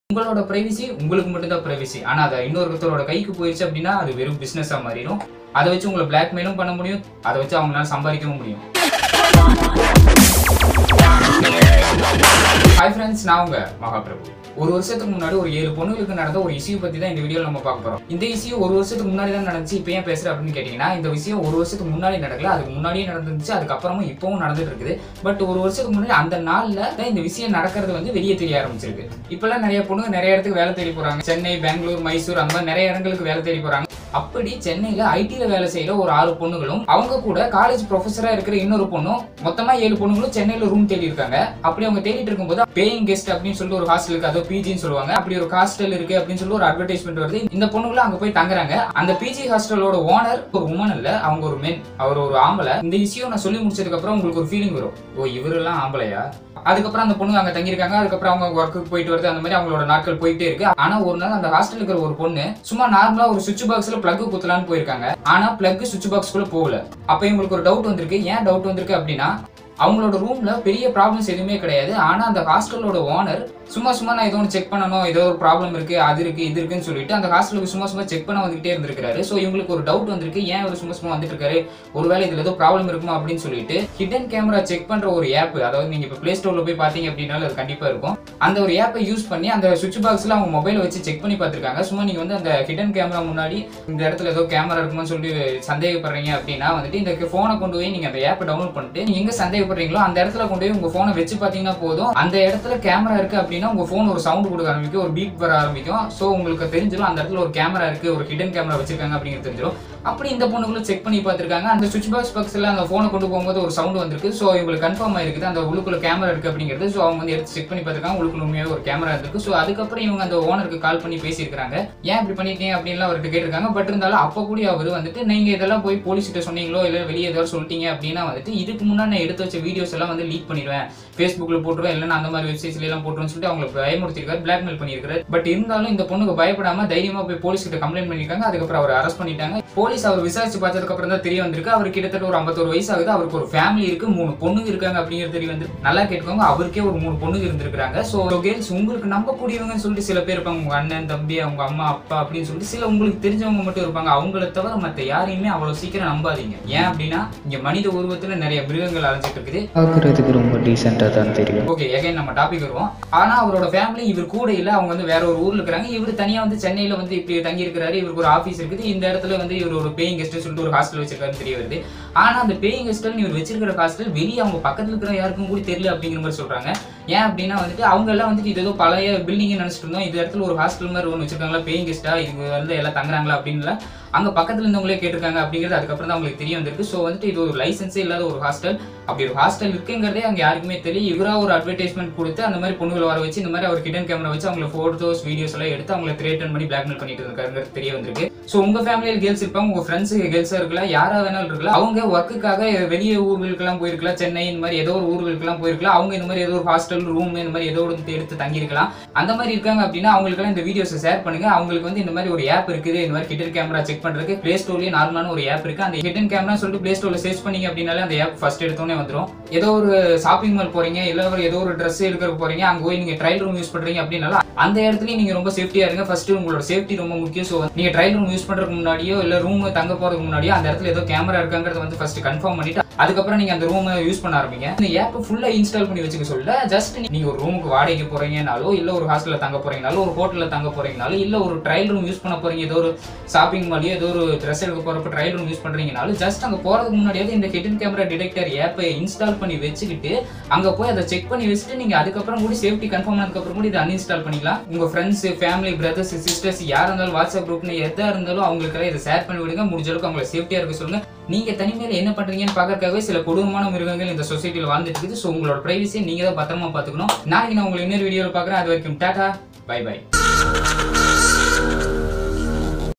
உங்களோட பிரைவசி உங்களுக்கு மட்டும்தான் பிரைவசி ஆனா அதை இன்னொருத்தரோட கைக்கு போயிடுச்சு அப்படின்னா அது வெறும் பிசினஸா மாறிடும் அதை வச்சு உங்களை பிளாக்மெயிலும் பண்ண முடியும் அதை வச்சு அவங்களால சம்பாதிக்கவும் முடியும் ஹாய் ஃப்ரெண்ட்ஸ் நான் உங்க மகாபிரபு ஒரு வருஷத்துக்கு முன்னாடி ஒரு ஏழு பொண்ணுங்களுக்கு நடந்த ஒரு இஷ்யூ பத்தி தான் இந்த வீடியோல நம்ம பார்க்க போறோம் இந்த இஷ்யூ ஒரு வருஷத்துக்கு முன்னாடி தான் நடந்துச்சு இப்போ ஏன் பேசுற அப்படின்னு கேட்டீங்கன்னா இந்த விஷயம் ஒரு வருஷத்துக்கு முன்னாடி நடக்கல அதுக்கு முன்னாடியே நடந்துச்சு அதுக்கப்புறமும் இப்பவும் நடந்துட்டு இருக்குது பட் ஒரு வருஷத்துக்கு முன்னாடி அந்த நாள்ல தான் இந்த விஷயம் நடக்கிறது வந்து வெளியே தெரிய ஆரம்பிச்சிருக்கு இப்பெல்லாம் நிறைய பொண்ணுங்க நிறைய இடத்துக்கு வேலை தேடி போறாங்க சென்னை பெங்களூர் மைசூர் அந்த மாதிரி நிறைய இடங்களுக்கு வேலை தேடி போறாங்க அப்படி சென்னையில ஐடில வேலை செய்யற ஒரு ஆறு பொண்ணுகளும் அவங்க கூட காலேஜ் ப்ரொஃபஸரா இருக்கிற இன்னொரு பொண்ணும் மொத்தமா ஏழு பொண்ணுங்களும் சென்னையில ரூம் தேடி இருக்காங்க அப்படி அவங்க தேடிட்டு இருக்கும்போது பேயிங் கெஸ்ட் அப்படின்னு சொல்லிட்டு ஒரு ஹாஸ்டலுக்கு அதோ பிஜின்னு சொல்லுவாங்க அப்படி ஒரு ஹாஸ்டல் இருக்கு அப்படின்னு சொல்லி ஒரு அட்வர்டைஸ்மெண்ட் வருது இந்த பொண்ணுங்களும் அங்க போய் தங்குறாங்க அந்த பிஜி ஹாஸ்டலோட ஓனர் ஒரு உமன் இல்ல அவங்க ஒரு மென் அவர் ஒரு ஆம்பளை இந்த விஷயம் நான் சொல்லி முடிச்சதுக்கு அப்புறம் உங்களுக்கு ஒரு ஃபீலிங் வரும் ஓ இவரெல்லாம் ஆம்பளையா அதுக்கப்புறம் அந்த பொண்ணு அங்க தங்கியிருக்காங்க அதுக்கப்புறம் அவங்க ஒர்க்குக்கு போயிட்டு வருது அந்த மாதிரி அவங்களோட நாட்கள் போயிட்டே இருக்கு ஆனா ஒரு நாள் அந்த ஹாஸ்டல் இருக்கிற ஒரு பொண்ணு சும்மா நார்மலா ஒரு சுவிட்ச் பாக்ஸ்ல பிளக் குத்தலான்னு போயிருக்காங்க ஆனா பிளக் சுவிட்ச் பாக்ஸ்க்குள்ள போகல அப்ப இவங்களுக்கு ஒரு டவுட் வந்திருக்கு ஏன் டவுட் வந்திருக்கு அப்படின்னா அவங்களோட ரூம்ல பெரிய ப்ராப்ளம்ஸ் எதுவுமே கிடையாது ஆனா அந்த ஹாஸ்டலோட ஓனர் சும்மா சும்மா நான் ஏதோ ஒன்று செக் பண்ணணும் ஏதோ ஒரு ப்ராப்ளம் இருக்கு அது இருக்கு இது இருக்குன்னு சொல்லிட்டு அந்த ஹாஸ்டலுக்கு சும்மா சும்மா செக் பண்ண வந்துகிட்டே இருந்திருக்காரு ஸோ இவங்களுக்கு ஒரு டவுட் வந்திருக்கு ஏன் இவர் சும்மா சும்மா வந்துட்டு இருக்காரு ஒருவேளை இதுல ஏதோ ப்ராப்ளம் இருக்குமா அப்படின்னு சொல்லிட்டு ஹிடன் கேமரா செக் பண்ற ஒரு ஆப் அதாவது நீங்க இப்போ பிளே ஸ்டோர்ல போய் பாத்தீங்க அப்படின்னாலும் அது கண்டிப்பா இருக்கும் அந்த ஒரு ஆப்பை யூஸ் பண்ணி அந்த சுவிட்ச் பாக்ஸ்ல அவங்க மொபைலை வச்சு செக் பண்ணி பார்த்திருக்காங்க சும்மா நீங்க வந்து அந்த ஹிடன் கேமரா முன்னாடி இந்த இடத்துல ஏதோ கேமரா இருக்குமான்னு சொல்லி சந்தேகப்படுறீங்க அப்படின்னா வந்துட்டு இந்த போனை கொண்டு போய் நீங்க அந்த ஆப்பை டவுன்லோட் பண்ணிட்டு நீங்க எங்க சந்தேகப்படுறீங்களோ அந்த இடத்துல கொண்டு போய் உங்க போனை வச்சு பாத்தீங்கன்னா போதும் அந்த இடத்துல கேமரா இருக்கு அப்படின்னா உங்க போன் ஒரு சவுண்ட் கொடுக்க ஆரம்பிக்கும் ஒரு பீப் வர ஆரம்பிக்கும் ஸோ உங்களுக்கு தெரிஞ்சிடும் அந்த இடத்துல ஒரு கேமரா இருக்கு ஒரு ஹிடன் கேமரா வச்சிருக்காங்க அப்படிங்கிறது தெரிஞ்சிடும் அப்படி இந்த பொண்ணுங்களும் செக் பண்ணி பார்த்திருக்காங்க அந்த சுவிட்ச் பாக்ஸ் பக்ஸ்ல அந்த போனை கொண்டு போகும்போது ஒரு சவுண்ட் வந்திருக்கு ஸோ இவங்களுக்கு கன்ஃபார்ம் ஆயிருக்குது அந்த உள்ளுக்குள்ள கேமரா இருக்கு அப்படிங்கிறது ஸோ அவங்க வந்து எடுத்து செக் பண்ணி பார்த்திருக்காங்க உள்ளுக்குள்ள உண்மையாவே ஒரு கேமரா இருக்கு ஸோ அதுக்கப்புறம் இவங்க அந்த ஓனருக்கு கால் பண்ணி பேசியிருக்காங்க ஏன் இப்படி பண்ணிட்டீங்க அப்படின்லாம் அவர்கிட்ட கேட்டிருக்காங்க பட் இருந்தாலும் அப்போ கூட அவர் வந்துட்டு நீங்க இதெல்லாம் போய் போலீஸ் கிட்ட சொன்னீங்களோ இல்லை வெளியே ஏதாவது சொல்லிட்டீங்க அப்படின்னா வந்துட்டு இதுக்கு முன்னாடி நான் எடுத்து வச்ச வீடியோஸ் எல்லாம் வந்து லீக் பண்ணிடுவேன் ஃபேஸ்புக்ல போட்டுருவேன் இல்லைன்னா அந்த மாதிரி வெப்சைட்ஸ்ல எல்லாம் போட்டுருவேன் சொல்லிட்டு அவங்களை பயமுறுத்திருக்காரு பிளாக்மெயில் பண்ணியிருக்காரு பட் இருந்தாலும் இந்த பொண்ணுக்கு பயப்படாம தைரியமா போய் போலீஸ் கிட்ட கம்ப்ளைண்ட் பண்ணிருக்காங்க அதுக்கப்புறம் அவர் அரெஸ்ட் பண்ணிட்டாங்க போலீஸ் அவர் விசாரிச்சு பார்த்ததுக்கு அப்புறம் தான் தெரிய வந்திருக்கு அவர் கிட்டத்தட்ட ஒரு ஐம்பத்தொரு வயசு ஆகுது அவருக்கு ஒரு ஃபேமிலி இருக்கு மூணு பொண்ணுங்க இருக்காங்க அப்படிங்கிறது தெரிய வந்து நல்லா கேட்டுக்கோங்க அவருக்கே ஒரு மூணு பொண்ணுங்க இருந்திருக்காங்க ஸோ கேர்ள்ஸ் உங்களுக்கு நம்பக்கூடியவங்கன்னு சொல்லிட்டு சில பேர் இருப்பாங்க உங்க அண்ணன் தம்பி அவங்க அம்மா அப்பா அப்படின்னு சொல்லிட்டு சில உங்களுக்கு தெரிஞ்சவங்க மட்டும் இருப்பாங்க அவங்கள தவிர மற்ற யாரையுமே அவ்வளவு சீக்கிரம் நம்பாதீங்க ஏன் அப்படின்னா இங்க மனித உருவத்துல நிறைய மிருகங்கள் அலைஞ்சிட்டு இருக்குது பார்க்குறதுக்கு ரொம்ப டீசெண்டாக தான் தெரியும் ஓகே எகைன் நம்ம டாபிக் வருவோம் ஆனா அவரோட ஃபேமிலி இவர் கூட இல்ல அவங்க வந்து வேற ஒரு ஊர்ல இருக்காங்க இவர் தனியா வந்து சென்னையில வந்து இப்படி தங்கி இருக்கிறாரு இவருக்கு ஒரு ஆபீஸ் இருக்குது இந்த இடத்துல வந்து இவர் ஒரு பேயிங் கெஸ்ட் சொல்லிட்டு ஒரு ஹாஸ்டல் வச்சிருக்காருன்னு தெரிய வருது ஆனா அந்த பேயிங் கெஸ்டல் இவர் வச்சிருக்கிற ஹாஸ்டல் வெளியே அவங்க பக்கத்துல இருக்கிற யாருக்கும் கூட தெரியல அப்படிங்கிற மாதிரி சொல்றாங்க ஏன் அப்படின்னா வந்துட்டு அவங்க எல்லாம் வந்துட்டு இது ஏதோ பழைய பில்டிங் நினைச்சிட்டு இருந்தோம் இந்த இடத்துல ஒரு ஹாஸ்டல் மாதிரி ஒன்று வச்சிருக்காங்களா பேயிங் கெஸ்டா இது வந்து எல்லாம் தங்குறாங்களா அப்படின்னு அங்க பக்கத்துல இருந்தவங்களே கேட்டிருக்காங்க அப்படிங்கிறது அதுக்கப்புறம் தான் அவங்களுக்கு தெரிய வந்திருக்கு ஸோ வந்துட்டு இது ஒரு லைசன்ஸே இல்லாத ஒரு ஹாஸ்டல் அப்படி ஒரு ஹாஸ்டல் இருக்குங்கிறதே அங்க யாருக்குமே தெரியும் இவரா ஒரு அட்வர்டைஸ்மெண்ட் கொடுத்து அந்த மாதிரி பொண்ணுகளை வர வச்சு இந்த மாதிரி அவர் ஹிடன் கேமரா வச்சு அவங்கள போட்டோஸ் வீடியோஸ் எல்லாம் எடுத்து அவங்களை த்ரேட்டன் பண்ணி பிளாக்மெயில் பண்ணிட்டு இருக்காருங்கிறது தெரிய வந்திருக்கு ஸோ உங்க ஃபேமிலியில் கேர்ள்ஸ் இருப்பாங்க உங்க ஃப்ரெண்ட்ஸ் கேர்ள்ஸா இருக்கலாம் யாரா வேணாலும் இருக்கலாம் அவங்க ஒர்க்குக்காக வெளியே ஊர்களுக்கெல்லாம் போயிருக்கலாம் சென்னை இந்த மாதிரி ஏதோ ஒரு ஊர்களுக்கெல்லாம் போயிருக்கலாம் அவங்க இந்த மாதிரி ஏதோ ஒரு ஹாஸ்டல் ரூம் இந்த மாதிரி ஏதோ ஒரு எடுத்து தங்கியிருக்கலாம் அந்த மாதிரி இருக்காங்க அப்படின்னா அவங்களுக்கெல்லாம் இந்த வீடியோஸை ஷேர் பண்ணுங்க அவங்களுக்கு வந்து இந்த மாதிரி ஒரு ஆப் இருக்குது இந்த மாதிரி ஹிடன் கேமரா செக் பண்றதுக்கு பிளே ஸ்டோர்லயே நார்மலான ஒரு ஆப் இருக்கு அந்த ஹிடன் கேமரா சொல்லிட்டு பிளே ஸ்டோர்ல சர்ச் பண்ணீங்க அப்படின்னாலே அந்த ஆப் ஃபர்ஸ்ட் எடுத்தோடனே வந்துடும் ஏதோ ஒரு ஷாப்பிங் மால் போறீங்க இல்ல ஒரு ஏதோ ஒரு ட்ரெஸ் எடுக்க போறீங்க அங்க போய் நீங்க ட்ரையல் ரூம் யூஸ் பண்றீங்க அப்படின்னால அந்த இடத்துலயும் நீங்க ரொம்ப சேஃப்டியா இருங்க ஃபர்ஸ்ட் உங்களோட சேஃப்டி ரொம்ப முக்கியம் ஸோ நீங்க ட்ரையல் ரூம் யூஸ் பண்றதுக்கு முன்னாடியோ இல்ல ரூம் தங்க போறதுக்கு முன்னாடியோ அந்த இடத்துல ஏதோ கேமரா இருக்காங்கிறத வந்து ஃபர்ஸ்ட் கன்ஃபார்ம் பண்ணிட்டு அதுக்கப்புறம் நீங்க அந்த ரூமை யூஸ் பண்ண ஆரம்பிங்க இந்த ஆப் ஃபுல்லா இன்ஸ்டால் பண்ணி வச்சுக்க சொல்ல ஜஸ்ட் நீங்க ஒரு ரூமுக்கு வாடகைக்கு போறீங்கனாலோ இல்ல ஒரு ஹாஸ்டல்ல தங்க போறீங்கனாலோ ஒரு ஹோட்டல்ல தங்க போறீங்கனாலோ இல்ல ஒரு ட்ரையல் ரூம் யூஸ் பண்ண போறீங்க ஏதோ ஒரு ஷாப்பிங் மாலியோ ஏதோ ஒரு ட்ரெஸ் எடுக்க போறப்ப ட்ரையல் ரூம் யூஸ் பண்றீங்கனாலும் ஜஸ்ட் அங்க போறதுக்கு முன்னாடியாவது இந்த ஹிடன் கேமரா டிடெக்டர் ஆப்பை இன்ஸ்டால் பண்ணி வச்சுக்கிட்டு அங்க போய் அதை செக் பண்ணி வச்சுட்டு நீங்க அதுக்கப்புறம் கூட சேஃப்டி கன்ஃபார்ம் ஆனதுக்கு அப்புறம் கூட இதை அன்இன்ஸ்டால் பண்ணிக்கலாம் உங்க ஃப்ரெண்ட்ஸ் ஃபேமிலி பிரதர்ஸ் சிஸ்டர்ஸ் யாரா இருந்தாலும் வாட்ஸ்அப் குரூப்னு எதா இருந்தாலும் அவங்களுக்கு இதை ஷேர் பண்ணி விடுங்க முடிஞ்ச அளவுக்கு அவங்களை சேஃப்டியா இருக்க சொல்லுங்க நீங்க தனிமையில என்ன பண்றீங்கன்னு பாக்கறதுக்காகவே சில கொடூரமான மிருகங்கள் இந்த சொசைட்டில வாழ்ந்துட்டு இருக்குது ஸோ உங்களோட பிரைவசியை நீங்க தான் பத்திரமா பாத்துக்கணும் நாளைக்கு நான் உங்களை இன்னொரு வீடியோவில் பாக்குறேன் அது வரைக்கும் டாடா பை பை